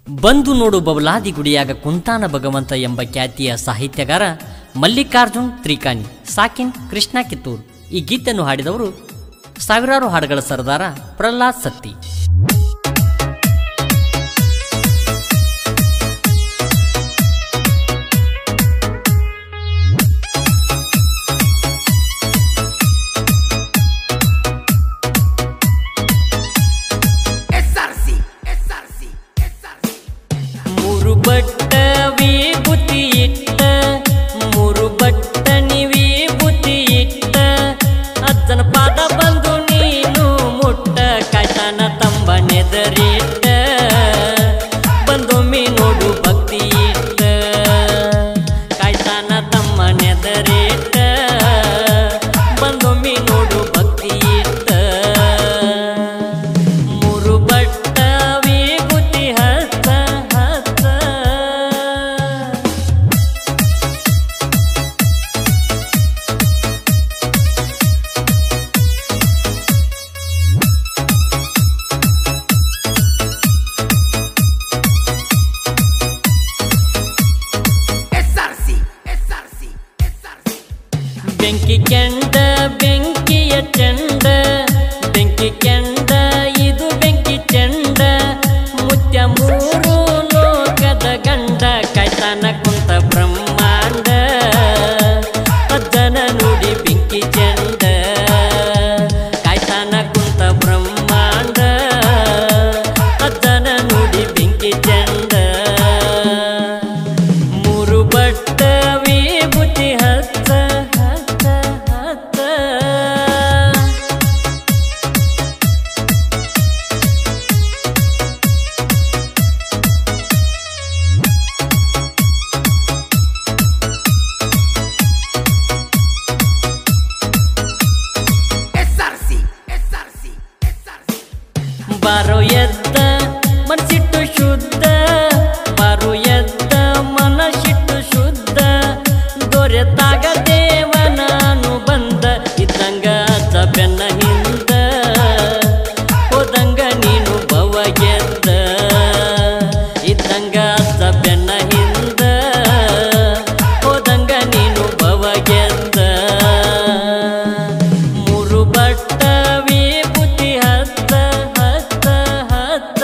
ಬಂದು ನೋಡು ಬಬಲಾದಿ ಗುಡಿಯಾಗ ಕುಂತಾನ ಭಗವಂತ ಎಂಬ ಖ್ಯಾತಿಯ ಸಾಹಿತ್ಯಗಾರ ಮಲ್ಲಿಕಾರ್ಜುನ್ ತ್ರಿಕಾನಿ ಸಾಕಿನ್ ಕೃಷ್ಣ ಕಿತ್ತೂರ್ ಈ ಗೀತೆಯನ್ನು ಹಾಡಿದವರು ಸಾವಿರಾರು ಹಾಡುಗಳ ಸರದಾರ Prahlad Satti SRC, SRC, SRC. ಮೂರು ಬಟ್ಟ ವಿಭೂತಿ ಇಟ್ಟ ಮೂರು ಬಟ್ಟ ವಿಭೂತಿ ಇಟ್ಟ ಅಜ್ಜನ ಪಾದ ಬಂದು ನೀನು ಮುಟ್ಟ ಕಾಯ್ತಾನ ತಂಬ ನೆದರಿಟ್ಟ ಬಂದೊಮ್ಮೆ ನೋಡು ಭಕ್ತಿ ಇಟ್ಟ ಕಾಯ್ತಾನ ತಮ್ಮ ನೆದರಿಟ್ಟ ಬಂದೊಮ್ಮೆ ನೋಡು ಭಕ್ತಿ ಇಟ್ಟ ಮೂರು ಬಟ್ಟ ವಿಭೂತಿ ಹತ್ತ ಹತ್ತ SRC, SRC, SRC. ಬೆಂಕಿ ಕೆಂಡ ಬೆಂಕಿಯ ಚೆಂಡ ಬೆಂಕಿ ಕೆಂಡ ಇದು ಬೆಂಕಿ ಚೆಂಡ ಮುತ್ಯ ಮೂರು ಲೋಕದ ಗಂಡ ಕಾಯ್ತಾನ ಕುಂತ ಬ್ರಹ್ಮಾಂಡ ಅಜ್ಜನ ನುಡಿ ಬೆಂಕಿ ಚೆಂಡ ಕಾಯ್ತಾನ ಕುಂತ ಬ್ರಹ್ಮಾಂಡ ಅಜ್ಜನ ನುಡಿ ಬೆಂಕಿ ಚೆಂಡ ಮೂರು ಬಟ್ಟ ವಿಭೂತಿ ಹತ್ತ ಹತ್ತ ಹತ್ತ SRC, SRC, SRC. ಬಾರೋ ಎದ್ದ ಮನಸ್ಸಿಟ್ಟು ಶುದ್ಧ ಬಾರೋ ಎದ್ದ ಮನಸ್ಸಿಟ್ಟು ಶುದ್ಧ ದೊರೆತಾಗ ದೇವನಾನು ಬಂದ ಇದ್ದಂಗ ಅಜ್ಜ ಬೆನ್ನ ಹಿಂದ ಹೋದಂಗ ನೀನು ಭವ ಗೆದ್ದ ಇದ್ದಂಗ ಅಜ್ಜ ಬೆನ್ನ ಹಿಂದ ಹೋದಂಗ ನೀನು ಭವ ಗೆದ್ದ ಮೂರು ಬಟ್ಟ ವಿಭೂತಿ ಹತ್ತ ಹತ್ತ ಹತ್ತ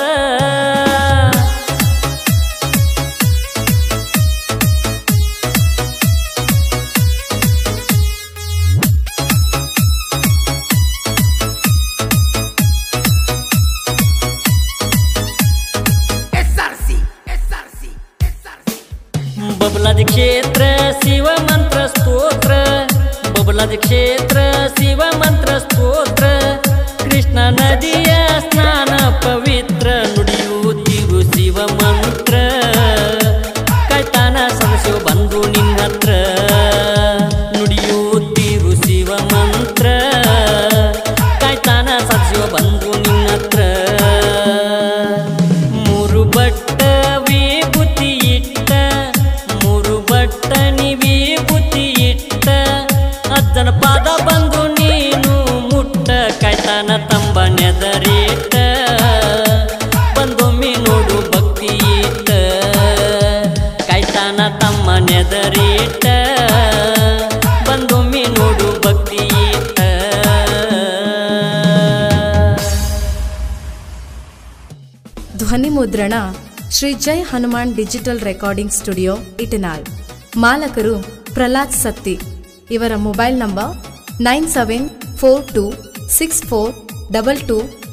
SRC, SRC, SRC. ಬಬಲಾದಿ ಕ್ಷೇತ್ರ ಶಿವ ಮಂತ್ರ ಸ್ತೋತ್ರ ಬಬಲಾದಿ ಕ್ಷೇತ್ರ ಶಿವ ಮಂತ್ರ ಸ್ತೋತ್ರ ಕೃಷ್ಣ ನದಿಯ ಸ್ನಾನ ಪವಿತ್ರ ನುಡಿಯುತ್ತಿರು ಶಿವ ಮಂತ್ರ ಕಾಯ್ತಾನ ಸಮಸ್ಯೆ ಬಂದು ನಿನ್ನ ಹತ್ರ ನುಡಿಯುತ್ತಿರು ಶಿವ ಮಂತ್ರ ಕಾಯ್ತಾನ ಸಸ್ಯ ಬಂದು ನಿನ್ನ ಹತ್ರ ಮೂರು ಬಟ್ಟ ವಿಭೂತಿ ಇಟ್ಟ ಮೂರು ಬಟ್ಟ ವಿಭೂತಿ ಇಟ್ಟ ಅಜ್ಜನ ಪಾದ ಬಂದು ನೀನು ಮುಟ್ಟ ಕಾಯ್ತಾನ ತಂಬ ನೆದರಿಟ್ಟ ಬಂದೊಮ್ಮೆ ನೋಡು ಭಕ್ತಿ ಇಟ್ಟ ಕಾಯ್ತಾನ ತಮ್ಮ ನೆದರಿಟ್ಟ ಬಂದೊಮ್ಮೆ ನೋಡು ಭಕ್ತಿ ಇಟ್ಟ ಧ್ವನಿ ಮುದ್ರಣ Shri Jai Hanuman digital recording studio Itnal ಮಾಲಕರು ಪ್ರಹ್ಲಾದ್ ಸತ್ತಿ ಇವರ mobile number nine seven four two six four double to